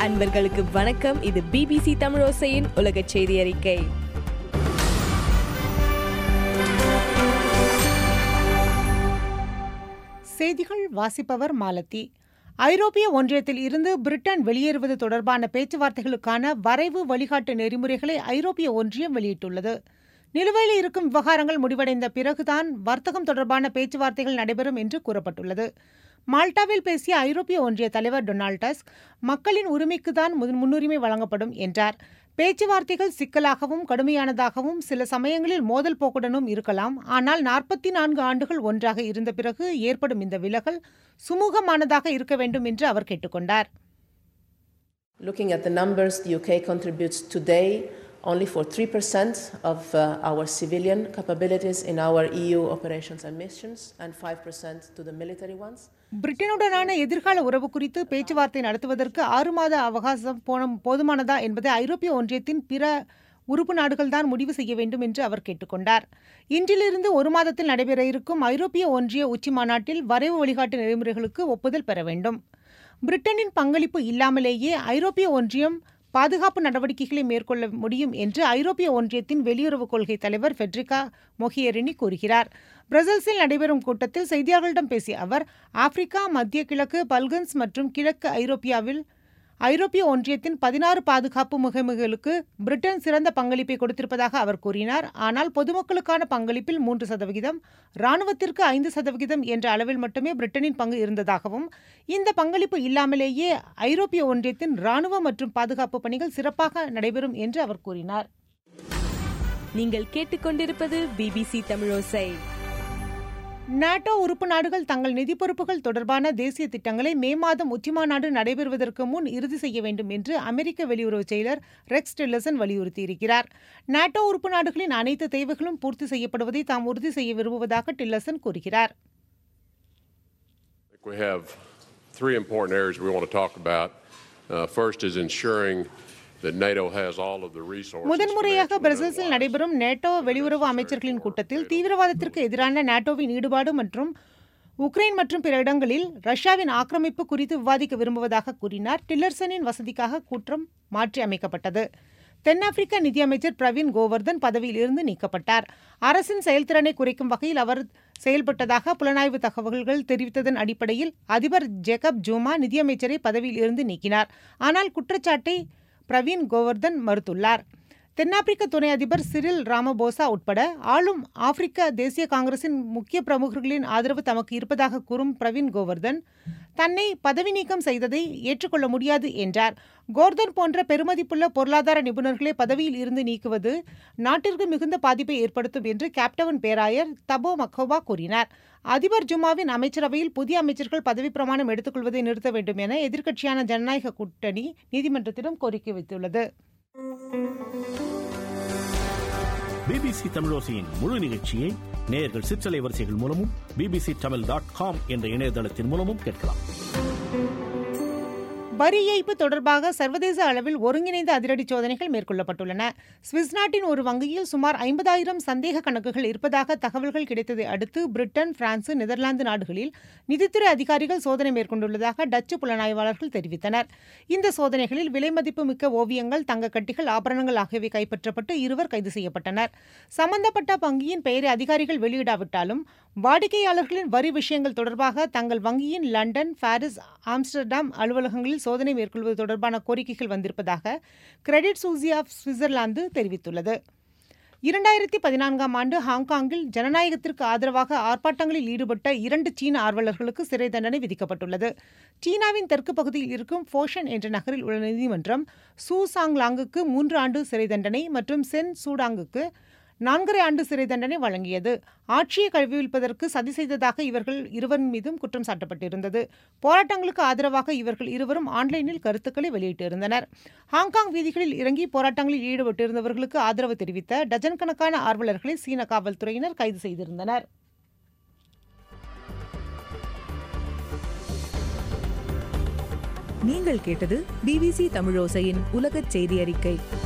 அன்பர்களுக்கு வணக்கம் இது பிபிசி தமிழோசையின் உலக செய்தி அறிக்கை செய்திகள் வாசிப்பவர் மாலதி ஐரோப்பிய ஒன்றியத்தில் இருந்து பிரிட்டன் வெளியேறுவது தொடர்பான பேச்சுவார்த்தைகளுக்கான வரைவு வழிகாட்டு நெறிமுறைகளை ஐரோப்பிய ஒன்றியம் வெளியிட்டுள்ளது நிலுவையில் இருக்கும் விவகாரங்கள் முடிவடைந்த பிறகுதான் வர்த்தகம் தொடர்பான பேச்சுவார்த்தைகள் நடைபெறும் என்று கூறப்பட்டுள்ளது மால்டாவில் பேசிய ஐரோப்பிய ஒன்றிய தலைவர் டொனால்ட் டஸ்க் மக்களின் உரிமைக்கு தான் முன்னுரிமை வழங்கப்படும் என்றார் பேச்சுவார்த்தைகள் சிக்கலாகவும் கடுமையானதாகவும் சில சமயங்களில் மோதல் போக்குடனும் இருக்கலாம் ஆனால் நாற்பத்தி நான்கு ஆண்டுகள் ஒன்றாக இருந்த பிறகு ஏற்படும் இந்த விலகல் சுமூகமானதாக இருக்க வேண்டும் என்று அவர் கேட்டுக்கொண்டார் Looking at the numbers, the UK contributes today only for 3% of uh, our civilian capabilities in our EU operations and missions and 5% to the military ones. பிரிட்டனுடனான எதிர்கால உறவு குறித்து பேச்சுவார்த்தை நடத்துவதற்கு ஆறு மாத அவகாசம் போன போதுமானதா என்பதை ஐரோப்பிய ஒன்றியத்தின் பிற உறுப்பு நாடுகள் தான் முடிவு செய்ய வேண்டும் என்று அவர் கேட்டுக்கொண்டார் இன்றிலிருந்து ஒரு மாதத்தில் நடைபெற இருக்கும் ஐரோப்பிய ஒன்றிய உச்சி மாநாட்டில் வரைவு வழிகாட்டு நெறிமுறைகளுக்கு ஒப்புதல் பெற வேண்டும் பிரிட்டனின் பங்களிப்பு இல்லாமலேயே ஐரோப்பிய ஒன்றியம் பாதுகாப்பு நடவடிக்கைகளை மேற்கொள்ள முடியும் என்று ஐரோப்பிய ஒன்றியத்தின் வெளியுறவு கொள்கை தலைவர் ஃபெட்ரிகா மொஹியரினி கூறுகிறார் பிரசல்ஸில் நடைபெறும் கூட்டத்தில் செய்தியாளர்களிடம் பேசிய அவர் ஆப்பிரிக்கா மத்திய கிழக்கு பல்கன்ஸ் மற்றும் கிழக்கு ஐரோப்பியாவில் ஐரோப்பிய ஒன்றியத்தின் பதினாறு பாதுகாப்பு முகமைகளுக்கு பிரிட்டன் சிறந்த பங்களிப்பை கொடுத்திருப்பதாக அவர் கூறினார் ஆனால் பொதுமக்களுக்கான பங்களிப்பில் மூன்று சதவிகிதம் ராணுவத்திற்கு ஐந்து சதவிகிதம் என்ற அளவில் மட்டுமே பிரிட்டனின் பங்கு இருந்ததாகவும் இந்த பங்களிப்பு இல்லாமலேயே ஐரோப்பிய ஒன்றியத்தின் ராணுவ மற்றும் பாதுகாப்பு பணிகள் சிறப்பாக நடைபெறும் என்று அவர் கூறினார் நீங்கள் கேட்டுக்கொண்டிருப்பது பிபிசி தமிழோசை நாட்டோ உறுப்பு நாடுகள் தங்கள் நிதி பொறுப்புகள் தொடர்பான தேசிய திட்டங்களை மே மாதம் உச்சிமாநாடு நடைபெறுவதற்கு முன் இறுதி செய்ய வேண்டும் என்று அமெரிக்க வெளியுறவு செயலர் ரெக்ஸ் டில்லசன் வலியுறுத்தியிருக்கிறார் நாட்டோ உறுப்பு நாடுகளின் அனைத்து தேவைகளும் பூர்த்தி செய்யப்படுவதை தாம் உறுதி செய்ய விரும்புவதாக டில்லசன் கூறுகிறார் We have three important areas we want to talk about. Uh, first is ensuring that NATO has all of the resources. முதன்முறையாக financial and பிரசல்ஸில் otherwise, நடைபெறும் நேட்டோ வெளியுறவு அமைச்சர்களின் கூட்டத்தில் தீவிரவாதத்திற்கு எதிரான நாட்டோவின் ஈடுபாடு மற்றும் உக்ரைன் மற்றும் பிற இடங்களில் ரஷ்யாவின் ஆக்கிரமிப்பு குறித்து விவாதிக்க விரும்புவதாக கூறினார் டில்லர்சனின் வசதிக்காக கூற்றம் மாற்றி அமைக்கப்பட்டது தென்னாப்பிரிக்க நிதியமைச்சர் பிரவீன் கோவர்தன் பதவியில் இருந்து நீக்கப்பட்டார் அரசின் செயல்திறனை குறைக்கும் வகையில் அவர் செயல்பட்டதாக புலனாய்வு தகவல்கள் தெரிவித்ததன் அடிப்படையில் அதிபர் ஜேக்கப் ஜூமா நிதியமைச்சரை பதவியில் இருந்து நீக்கினார் ஆனால் குற்றச்சாட்டை பிரவீன் கோவர்தன் மறுத்துள்ளார் தென்னாப்பிரிக்க துணை அதிபர் சிரில் ராமபோசா உட்பட ஆளும் ஆப்பிரிக்க தேசிய காங்கிரசின் முக்கிய பிரமுகர்களின் ஆதரவு தமக்கு இருப்பதாக கூறும் பிரவீன் கோவர்தன் தன்னை பதவி நீக்கம் செய்ததை ஏற்றுக்கொள்ள முடியாது என்றார் கோர்தன் போன்ற பெருமதிப்புள்ள பொருளாதார நிபுணர்களை பதவியில் இருந்து நீக்குவது நாட்டிற்கு மிகுந்த பாதிப்பை ஏற்படுத்தும் என்று கேப்டவன் பேராயர் தபோ மக்கோபா கூறினார் அதிபர் ஜுமாவின் அமைச்சரவையில் புதிய அமைச்சர்கள் பதவி பிரமாணம் எடுத்துக்கொள்வதை நிறுத்த வேண்டும் என எதிர்க்கட்சியான ஜனநாயக கூட்டணி நீதிமன்றத்திடம் கோரிக்கை வைத்துள்ளது பிபிசி தமிழோசையின் முழு நிகழ்ச்சியை நேயர்கள் சிற்றலை வரிசைகள் மூலமும் பிபிசி தமிழ் டாட் காம் என்ற இணையதளத்தின் மூலமும் கேட்கலாம் வரி ஏய்ப்பு தொடர்பாக சர்வதேச அளவில் ஒருங்கிணைந்த அதிரடி சோதனைகள் மேற்கொள்ளப்பட்டுள்ளன சுவிஸ் நாட்டின் ஒரு வங்கியில் சுமார் ஐம்பதாயிரம் சந்தேக கணக்குகள் இருப்பதாக தகவல்கள் கிடைத்ததை அடுத்து பிரிட்டன் பிரான்ஸ் நெதர்லாந்து நாடுகளில் நிதித்துறை அதிகாரிகள் சோதனை மேற்கொண்டுள்ளதாக டச்சு புலனாய்வாளர்கள் தெரிவித்தனர் இந்த சோதனைகளில் விலைமதிப்பு மிக்க ஓவியங்கள் தங்கக்கட்டிகள் ஆபரணங்கள் ஆகியவை கைப்பற்றப்பட்டு இருவர் கைது செய்யப்பட்டனர் சம்பந்தப்பட்ட வங்கியின் பெயரை அதிகாரிகள் வெளியிடாவிட்டாலும் வாடிக்கையாளர்களின் வரி விஷயங்கள் தொடர்பாக தங்கள் வங்கியின் லண்டன் பாரிஸ் ஆம்ஸ்டர்டாம் அலுவலகங்களில் சோதனை மேற்கொள்வது தொடர்பான கோரிக்கைகள் வந்திருப்பதாக கிரெடிட் சூசி ஆஃப் சுவிட்சர்லாந்து தெரிவித்துள்ளது இரண்டாயிரத்தி பதினான்காம் ஆண்டு ஹாங்காங்கில் ஜனநாயகத்திற்கு ஆதரவாக ஆர்ப்பாட்டங்களில் ஈடுபட்ட இரண்டு சீன ஆர்வலர்களுக்கு சிறை தண்டனை விதிக்கப்பட்டுள்ளது சீனாவின் தெற்கு பகுதியில் இருக்கும் ஃபோஷன் என்ற நகரில் உள்ள நீதிமன்றம் சூ சாங் லாங்குக்கு மூன்று ஆண்டு சிறை தண்டனை மற்றும் சென் சூடாங்குக்கு நான்கரை ஆண்டு சிறை தண்டனை வழங்கியது ஆட்சியை கழுவிப்பதற்கு சதி செய்ததாக இவர்கள் இருவர் மீதும் குற்றம் சாட்டப்பட்டிருந்தது போராட்டங்களுக்கு ஆதரவாக இவர்கள் இருவரும் ஆன்லைனில் கருத்துக்களை வெளியிட்டிருந்தனர் ஹாங்காங் வீதிகளில் இறங்கி போராட்டங்களில் ஈடுபட்டிருந்தவர்களுக்கு ஆதரவு தெரிவித்த டஜன் கணக்கான ஆர்வலர்களை சீன காவல்துறையினர் கைது செய்திருந்தனர் நீங்கள் கேட்டது பிபிசி தமிழோசையின் உலகச் செய்தி அறிக்கை